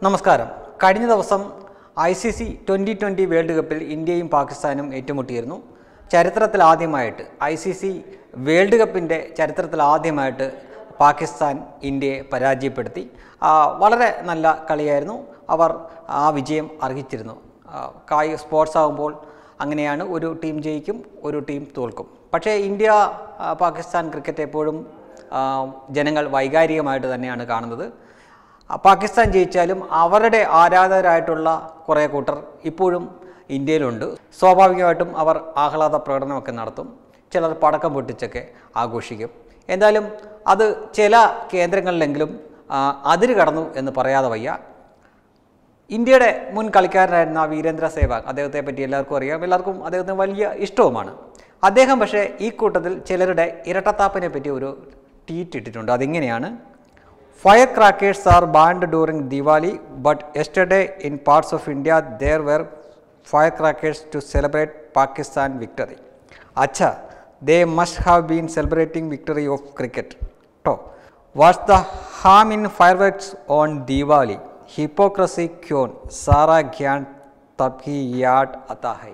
നമസ്കാരം കഴിഞ്ഞ ദിവസം I C C twenty twenty world കപ്പിൽ ഇന്ത്യയും പാകിസ്ഥാനും ഏറ്റുമുട്ടിയിരുന്നു ചരിത്രത്തിൽ ആദ്യമായിട്ട് ഐ സി സി വേൾഡ് കപ്പിൻ്റെ ചരിത്രത്തിൽ ആദ്യമായിട്ട് പാകിസ്ഥാൻ ഇന്ത്യയെ പരാജയപ്പെടുത്തി ആ, വളരെ നല്ല കളിയായിരുന്നു അവർ ആ വിജയം അർഹിച്ചിരുന്നു ആ, കായിക സ്പോർട്സ് ആകുമ്പോൾ അങ്ങനെയാണ് ഒരു ടീം ജയിക്കും ഒരു ടീം തോൽക്കും പക്ഷേ ഇന്ത്യ ആ, പാകിസ്ഥാൻ ക്രിക്കറ്റ് എപ്പോഴും ആ, ജനങ്ങൾ വൈകാരികമായിട്ട് തന്നെയാണ് കാണുന്നത് ആ, പാകിസ്ഥാൻ ജയിച്ചാലും അവരുടെ ആരാധകരായിട്ടുള്ള കുറേ കൂട്ടർ ഇപ്പോഴും ഇന്ത്യയിലുണ്ട് സ്വാഭാവികമായിട്ടും അവർ ആഹ്ലാദ പ്രകടനമൊക്കെ നടത്തും ചിലർ പടക്കം പൊട്ടിച്ചൊക്കെ ആഘോഷിക്കും എന്തായാലും അത് ചില കേന്ദ്രങ്ങളിലെങ്കിലും ആ, അതിര് കടന്നു എന്ന് പറയാതെ വയ്യ ഇന്ത്യയുടെ മുൻ കളിക്കാരനായിരുന്ന വീരേന്ദ്ര സേവാഗ് അദ്ദേഹത്തെ പറ്റി എല്ലാവർക്കും അറിയാം എല്ലാവർക്കും അദ്ദേഹത്തിന് വലിയ ഇഷ്ടവുമാണ് അദ്ദേഹം പക്ഷേ ഈ കൂട്ടത്തിൽ ചിലരുടെ ഇരട്ടത്താപ്പിനെ പറ്റി ഒരു ട്വീറ്റ് ഇട്ടിട്ടുണ്ട് അതിങ്ങനെയാണ് fire crackers are banned during Diwali but yesterday in parts of India there were fire crackers to celebrate Pakistan victory അച്ഛ they must have been celebrating victory of cricket ട്ടോ what's the harm in fireworks on Deepavali hypocrisy ക്യോൺ സാറാ ഗ്യാൻ തബ്ഹി യാഡ് അതാഹൈ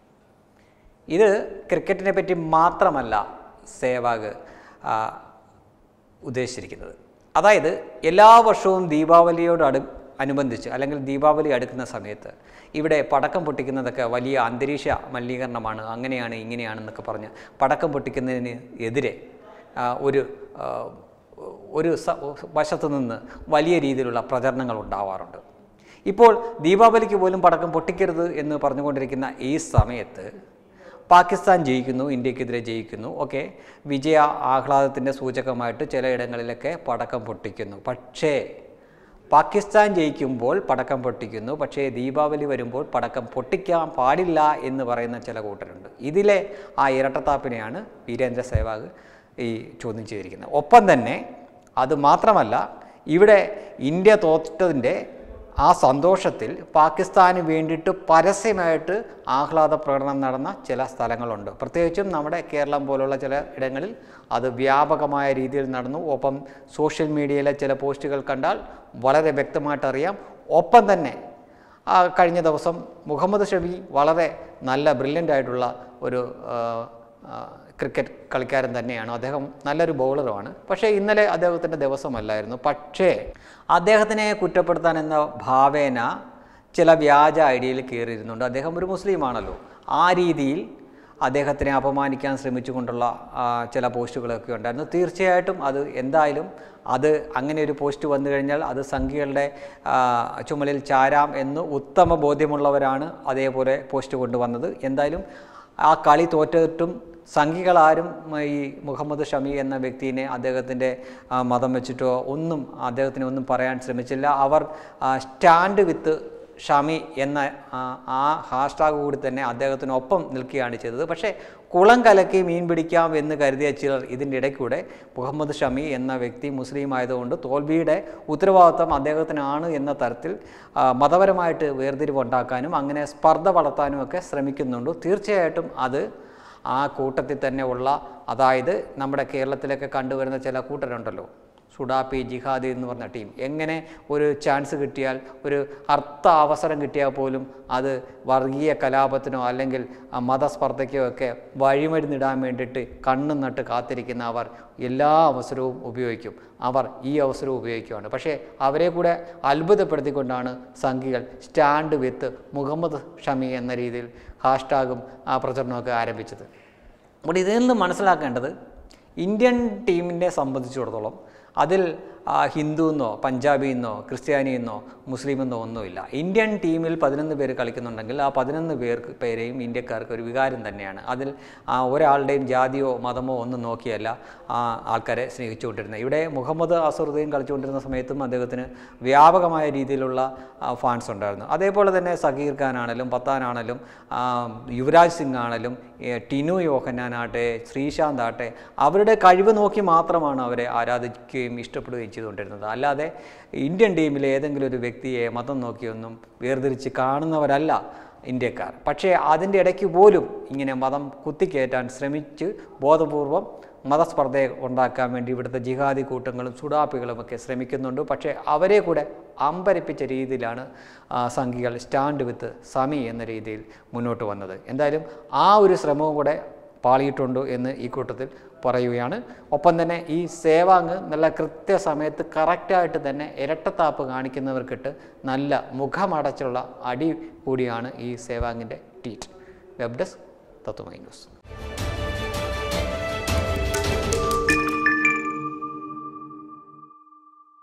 ഇത് ക്രിക്കറ്റിനെ പറ്റി മാത്രമല്ല സേവാഗ് ആ, ഉദ്ദേശിച്ചിരിക്കുന്നത് അതായത് എല്ലാ വർഷവും ദീപാവലിയോട് അടു അനുബന്ധിച്ച് അല്ലെങ്കിൽ ദീപാവലി അടുക്കുന്ന സമയത്ത് ഇവിടെ പടക്കം പൊട്ടിക്കുന്നതൊക്കെ വലിയ അന്തരീക്ഷ മലിനീകരണമാണ് അങ്ങനെയാണ് ഇങ്ങനെയാണെന്നൊക്കെ പറഞ്ഞ് പടക്കം പൊട്ടിക്കുന്നതിന് എതിരെ ആ, ഒരു ആ, ഒരു സ വശത്തു നിന്ന് വലിയ രീതിയിലുള്ള പ്രചരണങ്ങൾ ഉണ്ടാവാറുണ്ട് ഇപ്പോൾ ദീപാവലിക്ക് പോലും പടക്കം പൊട്ടിക്കരുത് എന്ന് പറഞ്ഞുകൊണ്ടിരിക്കുന്ന ഈ സമയത്ത് പാകിസ്ഥാൻ ജയിക്കുന്നു ഇന്ത്യക്കെതിരെ ജയിക്കുന്നു ഓക്കെ വിജയ ആഹ്ലാദത്തിൻ്റെ സൂചകമായിട്ട് ചിലയിടങ്ങളിലൊക്കെ പടക്കം പൊട്ടിക്കുന്നു പക്ഷേ പാകിസ്ഥാൻ ജയിക്കുമ്പോൾ പടക്കം പൊട്ടിക്കുന്നു പക്ഷേ ദീപാവലി വരുമ്പോൾ പടക്കം പൊട്ടിക്കാൻ പാടില്ല എന്ന് പറയുന്ന ചില കൂട്ടരുണ്ട് ഇതിലെ ആ ഇരട്ടത്താപ്പിനെയാണ് വീരേന്ദ്ര സേവാഗ് ഈ ചോദ്യം ചെയ്തിരിക്കുന്നത് ഒപ്പം തന്നെ അത് മാത്രമല്ല ഇവിടെ ഇന്ത്യ തോറ്റതിൻ്റെ ആ സന്തോഷത്തിൽ പാകിസ്ഥാന് വേണ്ടിയിട്ട് പരസ്യമായിട്ട് ആഹ്ലാദ പ്രകടനം നടന്ന ചില സ്ഥലങ്ങളുണ്ട് പ്രത്യേകിച്ചും നമ്മുടെ കേരളം പോലുള്ള ചില ഇടങ്ങളിൽ അത് വ്യാപകമായ രീതിയിൽ നടന്നു ഒപ്പം സോഷ്യൽ മീഡിയയിലെ ചില പോസ്റ്റുകൾ കണ്ടാൽ വളരെ വ്യക്തമായിട്ട് അറിയാം ഒപ്പം തന്നെ ആ കഴിഞ്ഞ ദിവസം മുഹമ്മദ് ഷമി വളരെ നല്ല ബ്രില്യൻ്റ് ആയിട്ടുള്ള ഒരു ആ, ആ, ക്രിക്കറ്റ് കളിക്കാരൻ തന്നെയാണ് അദ്ദേഹം നല്ലൊരു ബൗളറുമാണ് പക്ഷേ ഇന്നലെ അദ്ദേഹത്തിൻ്റെ ദിവസമല്ലായിരുന്നു പക്ഷേ അദ്ദേഹത്തിനെ കുറ്റപ്പെടുത്താൻ എന്ന ഭാവേന ചില വ്യാജ ഐഡിയയിൽ കയറിയിരുന്നുണ്ട് അദ്ദേഹം ഒരു മുസ്ലിമാണല്ലോ ആ രീതിയിൽ അദ്ദേഹത്തിനെ അപമാനിക്കാൻ ശ്രമിച്ചുകൊണ്ടുള്ള ആ, ചില പോസ്റ്റുകളൊക്കെ ഉണ്ടായിരുന്നു തീർച്ചയായിട്ടും അത് എന്തായാലും അത് അങ്ങനെ ഒരു പോസ്റ്റ് വന്നു കഴിഞ്ഞാൽ അത് സംഘികളുടെ ആ, ചുമലിൽ ചാരാം എന്ന് ഉത്തമ ബോധ്യമുള്ളവരാണ് അതേപോലെ പോസ്റ്റ് കൊണ്ടുവന്നത് എന്തായാലും ആ കളി തോറ്റിട്ടും സംഘികളാരും ഈ മുഹമ്മദ് ഷമി എന്ന വ്യക്തിനെ അദ്ദേഹത്തിൻ്റെ ആ, മതം വെച്ചിട്ടോ ഒന്നും അദ്ദേഹത്തിന് ഒന്നും പറയാൻ ശ്രമിച്ചില്ല അവർ സ്റ്റാൻഡ് വിത്ത് ഷമി എന്ന ആ, ആ ഹാഷ്ടാഗ് കൂടി തന്നെ അദ്ദേഹത്തിനൊപ്പം നിൽക്കുകയാണ് ചെയ്തത് പക്ഷേ കുളം കലക്കി മീൻ പിടിക്കാം എന്ന് കരുതിയ ചിലർ ഇതിൻ്റെ ഇടയ്ക്കൂടെ മുഹമ്മദ് ഷമി എന്ന വ്യക്തി മുസ്ലിം ആയതുകൊണ്ട് തോൽവിയുടെ ഉത്തരവാദിത്വം അദ്ദേഹത്തിനാണ് എന്ന തരത്തിൽ ആ, മതപരമായിട്ട് വേർതിരിവുണ്ടാക്കാനും അങ്ങനെ സ്പർദ്ധ വളർത്താനും ഒക്കെ ശ്രമിക്കുന്നുണ്ട് തീർച്ചയായിട്ടും അത് ആ കൂട്ടത്തിൽ തന്നെ ഉള്ള അതായത് നമ്മുടെ കേരളത്തിലൊക്കെ കണ്ടുവരുന്ന ചില കൂട്ടരുണ്ടല്ലോ സുഡാപ്പി ജിഹാദി എന്ന് പറഞ്ഞ ടീം എങ്ങനെ ഒരു ചാൻസ് കിട്ടിയാൽ ഒരു അർത്ഥ അവസരം കിട്ടിയാൽ പോലും അത് വർഗീയ കലാപത്തിനോ അല്ലെങ്കിൽ ആ മതസ്പർദ്ധയ്ക്കോ ഒക്കെ വഴിമരുന്നിടാൻ വേണ്ടിയിട്ട് കണ്ണും നട്ട് കാത്തിരിക്കുന്ന അവർ എല്ലാ അവസരവും ഉപയോഗിക്കും അവർ ഈ അവസരവും ഉപയോഗിക്കുകയാണ് പക്ഷേ അവരെ കൂടെ അത്ഭുതപ്പെടുത്തിക്കൊണ്ടാണ് സംഘികൾ സ്റ്റാൻഡ് വിത്ത് മുഹമ്മദ് ഷമി എന്ന രീതിയിൽ ഹാഷ്ടാഗും ആ പ്രചരണമൊക്കെ ആരംഭിച്ചത് അപ്പോൾ ഇതിൽ നിന്ന് മനസ്സിലാക്കേണ്ടത് ഇന്ത്യൻ ടീമിനെ സംബന്ധിച്ചിടത്തോളം അതിൽ ആ, ഹിന്ദു എന്നോ പഞ്ചാബി എന്നോ ക്രിസ്ത്യാനി എന്നോ മുസ്ലിം എന്നോ ഒന്നുമില്ല ഇന്ത്യൻ ടീമിൽ പതിനൊന്ന് പേര് കളിക്കുന്നുണ്ടെങ്കിൽ ആ പതിനൊന്ന് പേർക്ക് പേരെയും ഇന്ത്യക്കാർക്ക് ഒരു വികാരം തന്നെയാണ് അതിൽ ആ, ഒരാളുടെയും ജാതിയോ മതമോ ഒന്നും നോക്കിയല്ല ആ ആൾക്കാരെ സ്നേഹിച്ചുകൊണ്ടിരുന്നത് ഇവിടെ മുഹമ്മദ് അസറുദ്ദീൻ കളിച്ചുകൊണ്ടിരുന്ന സമയത്തും അദ്ദേഹത്തിന് വ്യാപകമായ രീതിയിലുള്ള ആ, ഫാൻസ് ഉണ്ടായിരുന്നു അതേപോലെ തന്നെ സഗീർ ഖാൻ ആണെങ്കിലും പത്താൻ ആണെങ്കിലും ആ, യുവരാജ് സിംഗ് ആണെങ്കിലും ഏ, ടിനു യോഹന്നാനാട്ടെ ശ്രീശാന്ത് ആട്ടെ അവരുടെ കഴിവ് നോക്കി മാത്രമാണ് അവരെ ആരാധിക്കുകയും ഇഷ്ടപ്പെടുകയും ചെയ്തുകൊണ്ടിരുന്നത് അല്ലാതെ ഇന്ത്യൻ ടീമിലെ ഏതെങ്കിലും ഒരു വ്യക്തിയെ മതം നോക്കിയൊന്നും വേർതിരിച്ച് കാണുന്നവരല്ല ഇന്ത്യക്കാർ പക്ഷേ അതിൻ്റെ ഇടയ്ക്ക് പോലും ഇങ്ങനെ മതം കുത്തിക്കയറ്റാൻ ശ്രമിച്ച് ബോധപൂർവം മതസ്പർദ്ധയെ ഉണ്ടാക്കാൻ വേണ്ടി ഇവിടുത്തെ ജിഹാദി കൂട്ടങ്ങളും സുഡാപ്പികളുമൊക്കെ ശ്രമിക്കുന്നുണ്ട് പക്ഷേ അവരെ കൂടെ അമ്പരപ്പിച്ച രീതിയിലാണ് ആ, സംഘികൾ സ്റ്റാൻഡ് വിത്ത് സമി എന്ന രീതിയിൽ മുന്നോട്ട് വന്നത് എന്തായാലും ആ ഒരു ശ്രമവും കൂടെ പാളിയിട്ടുണ്ട് എന്ന് ഈ കൂട്ടത്തിൽ പറയുകയാണ് ഒപ്പം തന്നെ ഈ സേവാങ് നല്ല കൃത്യസമയത്ത് കറക്റ്റായിട്ട് തന്നെ ഇരട്ടത്താപ്പ് കാണിക്കുന്നവർക്കിട്ട് നല്ല മുഖമടച്ചുള്ള അടി കൂടിയാണ് ഈ സേവാങ്ങിൻ്റെ tweet web desk Tatwamayi news